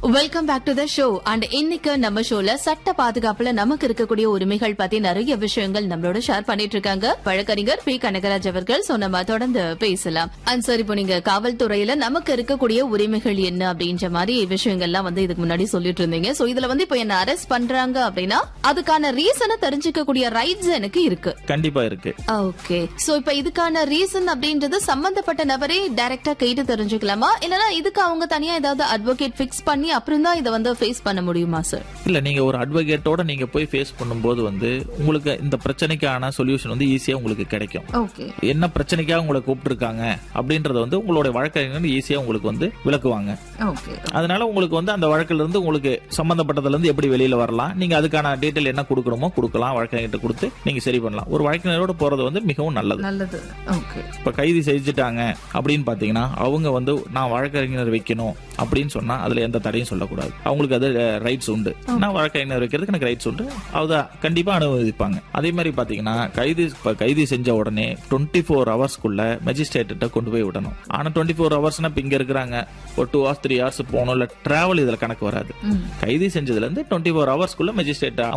welcome back to the show and இன்னைக்கு நம்ம ஷோல சட்ட பாதுகாப்புல நமக்கு இருக்கக்கூடிய உரிமைகள் பத்தி நிறைய விஷயங்கள் நம்மளோட ஷேர் பண்ணிட்டு இருக்காங்க வழக்கறிஞர் பி கனகராஜ் அவர்கள் சோ நம்ம தொடர்ந்து பேசலாம் அண்ட் சார் இப்போ நீங்க காவல்துறையில நமக்கு இருக்கக்கூடிய உரிமைகள் என்ன அப்படின்ற மாதிரி விஷயங்கள்லாம் வந்து இதுக்கு முன்னாடி சொல்லிட்டு இருந்தீங்க சோ இதுல வந்து இப்போ என்ன அரெஸ்ட் பண்றாங்க அப்படின்னா அதுக்கான ரீசனை தெரிஞ்சுக்கக்கூடிய ரைட்ஸ் எனக்கு இருக்கு கண்டிப்பா இருக்கு ஓகே சோ இப்ப இதுக்கான ரீசன் அப்படின்றது சம்பந்தப்பட்ட நபரே டைரக்டா கேட்டு தெரிஞ்சுக்கலாமா இல்லனா இதுக்கு அவங்க தனியா ஏதாவது அட்வொகேட் ஃபிக்ஸ் பண்ணி அப்புறம் தான் இதை வந்து ஃபேஸ் பண்ண முடியுமா சார் இல்ல நீங்க ஒரு அட்வொகேட்டோட நீங்க போய் ஃபேஸ் பண்ணும்போது வந்து உங்களுக்கு இந்த பிரச்சனைக்கான சொல்யூஷன் வந்து ஈஸியா உங்களுக்கு கிடைக்கும் ஓகே என்ன பிரச்சனைக்காக உங்களை கூப்பிட்டுருக்காங்க அப்படின்றத வந்து உங்களுடைய வழக்கறிஞர் ஈஸியா உங்களுக்கு வந்து விளக்குவாங்க ஓகே அதனால உங்களுக்கு வந்து அந்த வழக்குல இருந்து உங்களுக்கு சம்பந்தப்பட்டதுல இருந்து எப்படி வெளியில வரலாம் நீங்க அதுக்கான டீட்டெயில் என்ன கொடுக்கணுமோ கொடுக்கலாம் வழக்கறிஞர்கிட்ட கொடுத்து நீங்க சரி பண்ணலாம் ஒரு வழக்கறிஞரோட போறது வந்து மிகவும் நல்லது நல்லது ஓகே இப்ப கைது செஞ்சுட்டாங்க அப்படின்னு பாத்தீங்கன்னா அவங்க வந்து நான் வழக்கறிஞர் வைக்கணும் அப்படின்னு சொன்னா அதுல எந்த தடையும் சொல்லக்கூடாது அவங்களுக்கு அது ரைட்ஸ் உண்டு நான் வழக்கறிஞர் வைக்கிறதுக்கு எனக்கு ரைட்ஸ் உண்டு அதை கண்டிப்பா அனுமதிப்பாங்க அதே மாதிரி பாத்தீங்கன்னா கைது இப்ப கைது செஞ்ச உடனே டுவெண்ட்டி ஃபோர் ஹவர்ஸ்க்குள்ள மெஜிஸ்ட்ரேட்ட கொண்டு போய் விடணும் ஆனா டுவெண்ட்டி ஃபோர் ஹவர்ஸ்னா இப்ப இங்க இருக்கிறாங்க ஒரு டூ ஹவர்ஸ் த்ரீ ஹவர்ஸ் போகணும் இல்ல டிராவல் இதுல கணக்கு வராது கைது செஞ்சதுல இருந்து டுவெண்ட்டி ஃபோர் ஹவர்ஸ்க்குள்ள மெஜிஸ்ட்ரேட்